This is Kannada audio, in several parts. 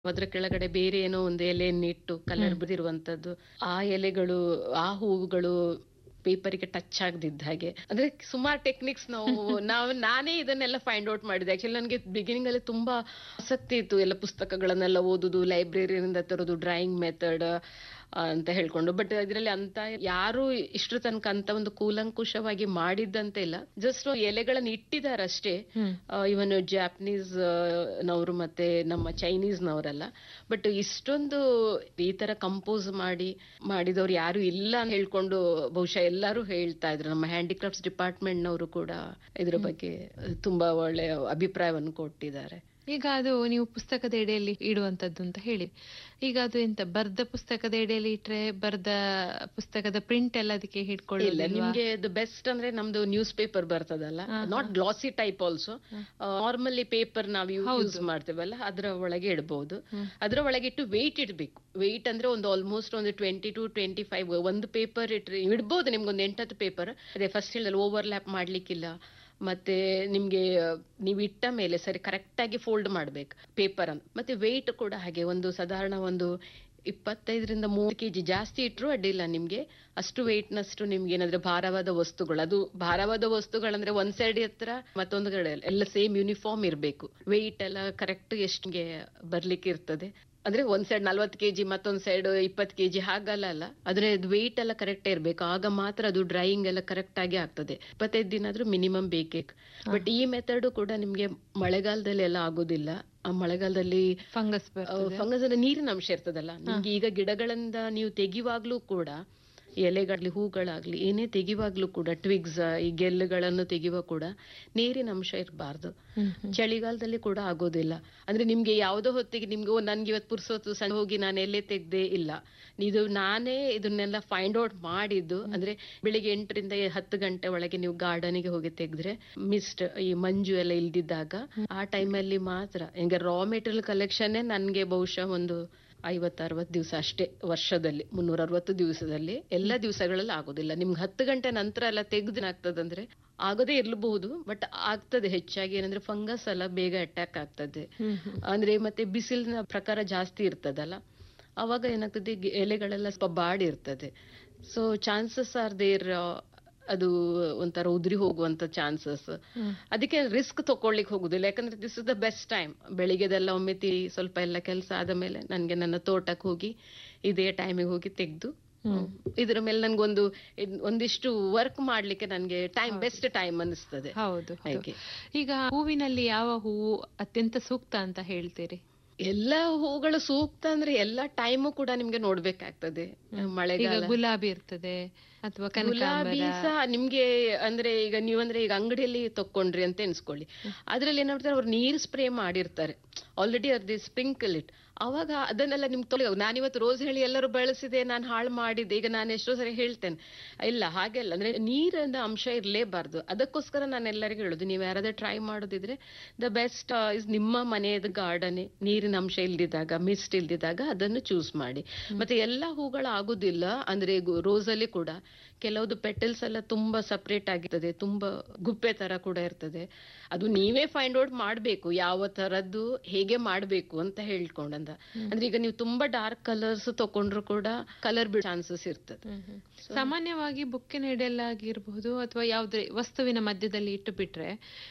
ಅದ್ರ ಕೆಳಗಡೆ ಬೇರೆ ಏನೋ ಒಂದು ಎಲೆಯನ್ನಿಟ್ಟು ಕಲರ್ ಬಿದಿರುವಂತದ್ದು ಆ ಎಲೆಗಳು ಆ ಹೂವುಗಳು ಪೇಪರ್ಗೆ ಟಚ್ ಆಗದಿದ್ದ ಹಾಗೆ ಅಂದ್ರೆ ಸುಮಾರು ಟೆಕ್ನಿಕ್ಸ್ ನಾವು ನಾವು ನಾನೇ ಇದನ್ನೆಲ್ಲ ಫೈಂಡ್ ಔಟ್ ಮಾಡಿದೆ ಆಕ್ಚುಲಿ ನನಗೆ ಬಿಗಿನಿಂಗ್ ಅಲ್ಲಿ ತುಂಬಾ ಆಸಕ್ತಿ ಇತ್ತು ಎಲ್ಲ ಪುಸ್ತಕಗಳನ್ನೆಲ್ಲ ಓದುದು ಲೈಬ್ರರಿಯಿಂದ ತರೋದು ಡ್ರಾಯಿಂಗ್ ಮೆಥಡ್ ಅಂತ ಹೇಳ್ಕೊಂಡು ಬಟ್ ಇದರಲ್ಲಿ ಅಂತ ಯಾರು ಇಷ್ಟ್ರ ತನಕ ಅಂತ ಒಂದು ಕೂಲಂಕುಷವಾಗಿ ಮಾಡಿದ್ದಂತೆ ಇಲ್ಲ ಜಸ್ಟ್ ಎಲೆಗಳನ್ನ ಇಟ್ಟಿದಾರಷ್ಟೇ ಇವನ್ ಜಾಪನೀಸ್ ನವರು ಮತ್ತೆ ನಮ್ಮ ಚೈನೀಸ್ ನವರೆಲ್ಲ ಬಟ್ ಇಷ್ಟೊಂದು ಈ ತರ ಕಂಪೋಸ್ ಮಾಡಿ ಮಾಡಿದವ್ರು ಯಾರು ಇಲ್ಲ ಅಂತ ಹೇಳ್ಕೊಂಡು ಬಹುಶಃ ಎಲ್ಲರೂ ಹೇಳ್ತಾ ಇದ್ರು ನಮ್ಮ ಹ್ಯಾಂಡಿಕ್ರಾಫ್ಟ್ಸ್ ಡಿಪಾರ್ಟ್ಮೆಂಟ್ ನವರು ಕೂಡ ಇದ್ರ ಬಗ್ಗೆ ತುಂಬಾ ಒಳ್ಳೆ ಅಭಿಪ್ರಾಯವನ್ನು ಕೊಟ್ಟಿದ್ದಾರೆ ಈಗ ಅದು ನೀವು ಪುಸ್ತಕದ ಎಡೆಯಲ್ಲಿ ಇಡುವಂತದ್ದು ಅಂತ ಹೇಳಿ ಈಗ ಅದು ಎಂತ ಬರ್ದ ಪುಸ್ತಕದ ಎಡೆಯಲ್ಲಿ ಇಟ್ರೆ ಬರ್ದ ಪುಸ್ತಕದ ಪ್ರಿಂಟ್ ಎಲ್ಲ ಅದಕ್ಕೆ ಇಲ್ಲ ಹಿಡ್ಕೊಳ್ಳಿಲ್ಲ ನಿಮ್ಗೆ ದ ಬೆಸ್ಟ್ ಅಂದ್ರೆ ನಮ್ದು ನ್ಯೂಸ್ ಪೇಪರ್ ಬರ್ತದಲ್ಲ not glossy type also normally paper ನಾವು ಯೂಸ್ ಮಾಡ್ತೇವಲ್ಲ ಅದರ ಒಳಗೆ ಇಡಬಹುದು ಅದರ ಒಳಗೆ ಇಟ್ಟು ವೆಯ್ಟ್ ಇಡಬೇಕು ವೆಯ್ಟ್ ಅಂದ್ರೆ ಒಂದು ಆಲ್ಮೋಸ್ಟ್ ಒಂದು ಟ್ವೆಂಟಿ ಟು ಟ್ವೆಂಟಿ ಫೈವ್ ಒಂದು ಪೇಪರ್ ಇಟ್ರೆ ಇಡ್ಬೋದು ನಿಮ್ಗೊಂದು ಎಂಟತ್ತು ಪೇಪರ್ ಅದೇ ಫಸ್ಟ್ ಹೇಳಿದ್ರೆ ಓವರ್ಲ್ಯಾಪ್ ಮಾಡ್ಲಿಕ್ಕಿಲ್ಲ ಮತ್ತೆ ನಿಮ್ಗೆ ನೀವು ಇಟ್ಟ ಮೇಲೆ ಸರಿ ಕರೆಕ್ಟ್ ಆಗಿ ಫೋಲ್ಡ್ ಮಾಡ್ಬೇಕು ಪೇಪರ್ ಅನ್ನು ಮತ್ತೆ ವೆಯ್ಟ್ ಕೂಡ ಹಾಗೆ ಒಂದು ಸಾಧಾರಣ ಒಂದು ಇಪ್ಪತ್ತೈದರಿಂದ ಮೂವತ್ತು ಕೆಜಿ ಜಾಸ್ತಿ ಇಟ್ರು ಅಡ್ಡಿಲ್ಲ ನಿಮ್ಗೆ ಅಷ್ಟು ವೆಯ್ಟ್ನಷ್ಟು ನಿಮ್ಗೆ ಏನಾದ್ರೆ ಭಾರವಾದ ವಸ್ತುಗಳು ಅದು ಭಾರವಾದ ವಸ್ತುಗಳಂದ್ರೆ ಒಂದ್ ಸೈಡ್ ಹತ್ರ ಮತ್ತೊಂದು ಕಡೆ ಎಲ್ಲ ಸೇಮ್ ಯೂನಿಫಾರ್ಮ್ ಇರ್ಬೇಕು ವೆಯ್ಟ್ ಎಲ್ಲ ಕರೆಕ್ಟ್ ಎಷ್ಟಿಗೆ ಬರ್ಲಿಕ್ಕೆ ಇರ್ತದೆ ಅಂದ್ರೆ ಒಂದ್ ಸೈಡ್ ನಲ್ವತ್ತು ಕೆಜಿ ಮತ್ತೊಂದ್ ಸೈಡ್ ಇಪ್ಪತ್ತು ಕೆಜಿ ಹಾಗಲ್ಲ ಅಲ್ಲ ಆದ್ರೆ ವೆಯ್ಟ್ ಎಲ್ಲ ಕರೆಕ್ಟ್ ಇರ್ಬೇಕು ಆಗ ಮಾತ್ರ ಅದು ಡ್ರೈಯಿಂಗ್ ಎಲ್ಲ ಕರೆಕ್ಟ್ ಆಗಿ ಆಗ್ತದೆ ಇಪ್ಪತ್ತೈದು ದಿನ ಆದ್ರೂ ಮಿನಿಮಮ್ ಬೇಕೇ ಬಟ್ ಈ ಮೆಥಡ್ ಕೂಡ ನಿಮ್ಗೆ ಮಳೆಗಾಲದಲ್ಲಿ ಎಲ್ಲ ಆಗೋದಿಲ್ಲ ಆ ಮಳೆಗಾಲದಲ್ಲಿ ಫಂಗಸ್ ಬರ್ತದೆ ಫಂಗಸ್ ಅಂದ್ರೆ ನೀರಿನ ಅಂಶ ಇರ್ತದಲ್ಲ ನಿಮ್ಗೆ ಈಗ ಗಿಡಗಳಿಂದ ನೀವು ತೆಗಿವಾಗ್ಲೂ ಕೂಡ ಎಲೆಗಾಗ್ಲಿ ಹೂಗಳಾಗ್ಲಿ ಏನೇ ತೆಗಿವಾಗ್ಲೂ ಕೂಡ ಟ್ವಿಗ್ಸ್ ಈ ಗೆಲ್ಲುಗಳನ್ನು ತೆಗಿಯುವ ಕೂಡ ನೀರಿನ ಅಂಶ ಇರಬಾರ್ದು ಚಳಿಗಾಲದಲ್ಲಿ ಕೂಡ ಆಗೋದಿಲ್ಲ ಅಂದ್ರೆ ನಿಮ್ಗೆ ಯಾವ್ದೋ ಹೊತ್ತಿಗೆ ನಿಮ್ಗೆ ಓ ನನ್ಗೆ ಇವತ್ತು ಪುರ್ಸೊತ್ತು ಸಣ್ಣ ಹೋಗಿ ನಾನು ಎಲ್ಲೇ ತೆಗ್ದೆ ಇಲ್ಲ ಇದು ನಾನೇ ಇದನ್ನೆಲ್ಲ ಫೈಂಡ್ ಔಟ್ ಮಾಡಿದ್ದು ಅಂದ್ರೆ ಬೆಳಿಗ್ಗೆ ಎಂಟರಿಂದ ಹತ್ತು ಗಂಟೆ ಒಳಗೆ ನೀವು ಗಾರ್ಡನ್ಗೆ ಹೋಗಿ ತೆಗೆದ್ರೆ ಮಿಸ್ಟ್ ಈ ಮಂಜು ಎಲ್ಲ ಇಲ್ದಿದ್ದಾಗ ಆ ಟೈಮಲ್ಲಿ ಮಾತ್ರ ಈಗ ರಾ ಮೆಟೀರಿಯಲ್ ಕಲೆಕ್ಷನ್ ನನ್ಗೆ ಬಹುಶಃ ಒಂದು ಐವತ್ತು ಅರವತ್ತು ದಿವಸ ಅಷ್ಟೇ ವರ್ಷದಲ್ಲಿ ಮುನ್ನೂರ ಅರವತ್ತು ದಿವಸದಲ್ಲಿ ಎಲ್ಲ ದಿವಸಗಳಲ್ಲಿ ಆಗೋದಿಲ್ಲ ನಿಮ್ಗೆ ಹತ್ತು ಗಂಟೆ ನಂತರ ಎಲ್ಲ ತೆಗ್ದು ಆಗ್ತದಂದ್ರೆ ಆಗದೇ ಇರ್ಲಬಹುದು ಬಟ್ ಆಗ್ತದೆ ಹೆಚ್ಚಾಗಿ ಏನಂದ್ರೆ ಫಂಗಸ್ ಎಲ್ಲ ಬೇಗ ಅಟ್ಯಾಕ್ ಆಗ್ತದೆ ಅಂದ್ರೆ ಮತ್ತೆ ಬಿಸಿಲಿನ ಪ್ರಕಾರ ಜಾಸ್ತಿ ಇರ್ತದಲ್ಲ ಅವಾಗ ಏನಾಗ್ತದೆ ಗಿ- ಎಲೆಗಳೆಲ್ಲ ಸ್ವಲ್ಪ ಬಾಡಿ ಇರ್ತದೆ ಸೊ ಚಾನ್ಸಸ್ ಆರ್ ದೇರ್ ಅದು ಒಂಥರ ಉದುರಿ ಹೋಗುವಂತ ಚಾನ್ಸಸ್ ಅದಕ್ಕೆ ರಿಸ್ಕ್ ತಕೊಳ್ಳಿಕ್ ಹೋಗುದಿಲ್ಲ ಯಾಕಂದ್ರೆ this is the best time ಬೆಳಿಗ್ಗೆದೆಲ್ಲ ಒಮ್ಮೆ ತಿ ಸ್ವಲ್ಪ ಎಲ್ಲ ಕೆಲಸ ಆದ ಮೇಲೆ ನನ್ಗೆ ನನ್ನ ತೋಟಕ್ಕೆ ಹೋಗಿ ಇದೇ ಟೈಮಿಗೆ ಹೋಗಿ ತೆಗೆದು ಇದ್ರ ಮೇಲೆ ನನ್ಗೊಂದು ಇದ್- ಒಂದಿಷ್ಟು ವರ್ಕ್ ಮಾಡ್ಲಿಕ್ಕೆ ನನ್ಗೆ ಟೈಮ್ ಬೆಸ್ಟ್ ಟೈಮ್ ಅನಿಸ್ತದೆ ಹೌದು ಹೌದು. ಹಾಗೆ. ಈಗ ಹೂವಿನಲ್ಲಿ ಯಾವ ಹೂವು ಅತ್ಯಂತ ಸೂಕ್ತ ಅಂತ ಹೇಳ್ತೀರಿ ಎಲ್ಲ ಹೂಗಳು ಸೂಕ್ತ ಅಂದ್ರೆ ಎಲ್ಲ ಟೈಮು ಕೂಡ ನಿಮ್ಗೆ ನೋಡ್ಬೇಕಾಗ್ತದೆ ಈಗ ಮಳೆಗಾಲ ಗುಲಾಬಿ ಇರ್ತದೆ ಅಥವಾ ಗುಲಾಬಿ ಕನಕಾಂಬರ ಸಹ ನಿಮ್ಗೆ ಅಂದ್ರೆ ಈಗ ನೀವಂದ್ರೆ ಈಗ ಅಂಗಡಿಯಲ್ಲಿ ತಕೊಂಡ್ರಿ ಅಂತ ಎನ್ಸ್ಕೊಳ್ಳಿ ಅದ್ರಲ್ಲಿ ಏನ್ ಮಾಡ್ತಾರೆ ಅವ್ರು ನೀರು ಸ್ಪ್ರೇ ಮಾಡಿರ್ತಾರೆ ಆಲ್ರೆಡಿ ಅರ್ದಿ ಸ್ಪ್ರಿಂಕಲ್ ಇಟ್ ಅವಾಗ ಅದನ್ನೆಲ್ಲ ನಿಮ್ಗೆ ತೊಳೆ ನಾನಿವತ್ತು ರೋಸ್ ಹೇಳಿ ಎಲ್ಲರೂ ಬಳಸಿದೆ ನಾನು ಹಾಳು ಮಾಡಿದ್ದೆ ಈಗ ನಾನು ಎಷ್ಟೋ ಸರಿ ಹೇಳ್ತೇನೆ ಇಲ್ಲ ಹಾಗೆಲ್ಲ ಅಂದ್ರೆ ನೀರಿನ ಅಂಶ ಇರಲೇಬಾರ್ದು ಅದಕ್ಕೋಸ್ಕರ ನಾನು ಎಲ್ಲರಿಗೂ ಹೇಳುದು ನೀವು ಯಾರಾದ್ರೂ ಟ್ರೈ ಮಾಡೋದಿದ್ರೆ ದ ಬೆಸ್ಟ್ ಇಸ್ ನಿಮ್ಮ ಮನೆಯದ ಗಾರ್ಡನ್ ನೀರಿನ ಅಂಶ ಇಲ್ದಿದ್ದಾಗ ಮಿಸ್ಟ್ ಇಲ್ದಿದ್ದಾಗ ಅದನ್ನು ಚೂಸ್ ಮಾಡಿ ಮತ್ತೆ ಎಲ್ಲಾ ಹೂಗಳು ಆಗುದಿಲ್ಲ ಅಂದ್ರೆ ರೋಸ್ ಅಲ್ಲಿ ಕೂಡ ಕೆಲವುದು ಪೆಟಲ್ಸ್ ಎಲ್ಲ ತುಂಬಾ ಸಪರೇಟ್ ಆಗಿರ್ತದೆ ತುಂಬಾ ಗುಪ್ಪೆ ತರ ಕೂಡ ಇರ್ತದೆ ಅದು ನೀವೇ ಫೈಂಡ್ ಔಟ್ ಮಾಡ್ಬೇಕು ಯಾವ ತರದ್ದು ಹೇಗೆ ಮಾಡ್ಬೇಕು ಅಂತ ಹೇಳ್ಕೊಂಡಂತ ಅಂದ್ರೆ ಈಗ ನೀವು ತುಂಬಾ ಡಾರ್ಕ್ ಕಲರ್ಸ್ ತಕೊಂಡ್ರು ಕೂಡ ಕಲರ್ ಬಿಡೋ ಚಾನ್ಸಸ್ ಇರ್ತದೆ ಸಾಮಾನ್ಯವಾಗಿ ಬುಕ್ಕಿನ ಎಡೆಯಲ್ಲಾಗಿರ್ಬಹುದು ಅಥವಾ ಯಾವ್ದೇ ವಸ್ತುವಿನ ಮಧ್ಯದಲ್ಲಿ ಇಟ್ಟು ಬಿಟ್ರೆ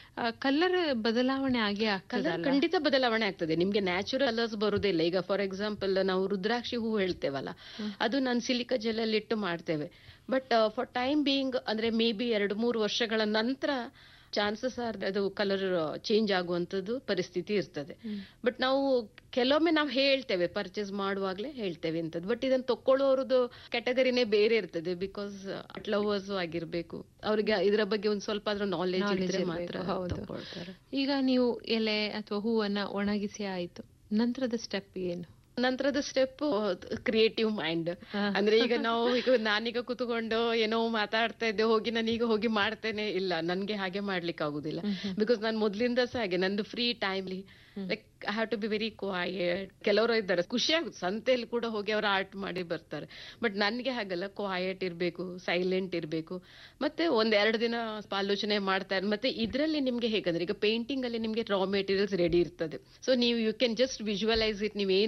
ಕಲರ್ ಬದಲಾವಣೆ ಆಗೇ ಕಲರ್ ಆಗ್ತದಲ್ಲ ಖಂಡಿತ ಬದಲಾವಣೆ ಆಗ್ತದೆ ನಿಮ್ಗೆ ನ್ಯಾಚುರಲ್ ಕಲರ್ಸ್ ಬರುದಿಲ್ಲ ಈಗ ಫಾರ್ ಎಕ್ಸಾಂಪಲ್ ನಾವು ರುದ್ರಾಕ್ಷಿ ಹೂ ಹೇಳ್ತೇವಲ್ಲ ಅದು ನಾನು ಸಿಲಿಕ ಜೆಲ್ ಇಟ್ಟು ಮಾಡ್ತೇವೆ ಬಟ್ ಫಾರ್ ಟೈಮ್ ಬೀಯಿಂಗ್ ಅಂದ್ರೆ ಮೇ ಬಿ ಎರಡು ಮೂರು ವರ್ಷಗಳ ನಂತರ ಚಾನ್ಸಸ್ ಆರ್ ಅದು ಕಲರ್ ಚೇಂಜ್ ಆಗುವಂತದ್ದು ಪರಿಸ್ಥಿತಿ ಇರ್ತದೆ ಬಟ್ ನಾವು ಕೆಲವೊಮ್ಮೆ ನಾವು ಹೇಳ್ತೇವೆ ಪರ್ಚೇಸ್ ಮಾಡುವಾಗ್ಲೇ ಹೇಳ್ತೇವೆ ಅಂತದ್ದು ಬಟ್ ಇದನ್ನ ತಕೊಳ್ಳೋರದ್ದು ಕ್ಯಾಟಗರಿನೇ ಬೇರೆ ಇರ್ತದೆ ಬಿಕಾಸ್ ಲವರ್ಸ್ ಆಗಿರ್ಬೇಕು ಅವ್ರಿಗೆ ಇದರ ಬಗ್ಗೆ ಒಂದ್ ಸ್ವಲ್ಪ ಆದ್ರೂ ನಾಲೆಜ್ Knowledge ಇದ್ರೆ ಇರ್ಬೇಕು, ಮಾತ್ರ ಹೌದು. ತಗೊಳ್ತಾರೆ ಈಗ ನೀವು ಎಲೆ ಅಥವಾ ಹೂವನ್ನ ಒಣಗಿಸಿ ಆಯ್ತು ನಂತರದ ಸ್ಟೆಪ್ ಏನು ನಂತರದ ಸ್ಟೆಪ್ ಕ್ರಿಯೇಟಿವ್ ಮೈಂಡ್ ಅಂದ್ರೆ ಈಗ ನಾವು ಈಗ ನಾನೀಗ ಕುತ್ಕೊಂಡು ಏನೋ ಮಾತಾಡ್ತಾ ಇದ್ದೆ ಹೋಗಿ ನಾನೀಗ ಹೋಗಿ ಮಾಡ್ತೇನೆ ಇಲ್ಲ ನನ್ಗೆ ಹಾಗೆ ಮಾಡ್ಲಿಕ್ಕೆ ಆಗುದಿಲ್ಲ ಬಿಕಾಸ್ ನಾನು ಮೊದ್ಲಿಂದ ಸಹ ಹಾಗೆ ನಂದು ಫ್ರೀ ಟೈಮ್ಲಿ like I have to be very quiet ಕೆಲವರು ಇದ್ದಾರೆ ಖುಷಿ ಆಗುತ್ತೆ ಸಂತೆಯಲ್ಲಿ ಕೂಡ ಹೋಗಿ ಅವರು ಆರ್ಟ್ ಮಾಡಿ ಬರ್ತಾರೆ ಬಟ್ ನನ್ಗೆ ಹಾಗಲ್ಲ ಕ್ವಾಯಟ್ ಇರ್ಬೇಕು ಸೈಲೆಂಟ್ ಇರ್ಬೇಕು ಮತ್ತೆ ಒಂದ್ ಎರಡು ದಿನ ಸ್ವಲ್ಪ ಆಲೋಚನೆ ಮಾಡ್ತಾರೆ ಮತ್ತೆ ಇದ್ರಲ್ಲಿ ನಿಮ್ಗೆ ಹೇಗಂದ್ರೆ ಈಗ ಪೇಂಟಿಂಗ್ ಅಲ್ಲಿ ನಿಮ್ಗೆ ರಾ ಮೆಟೀರಿಯಲ್ಸ್ ರೆಡಿ ಇರ್ತದೆ ಸೊ ನೀವು you can just visualise it ನೀವು ಏನ್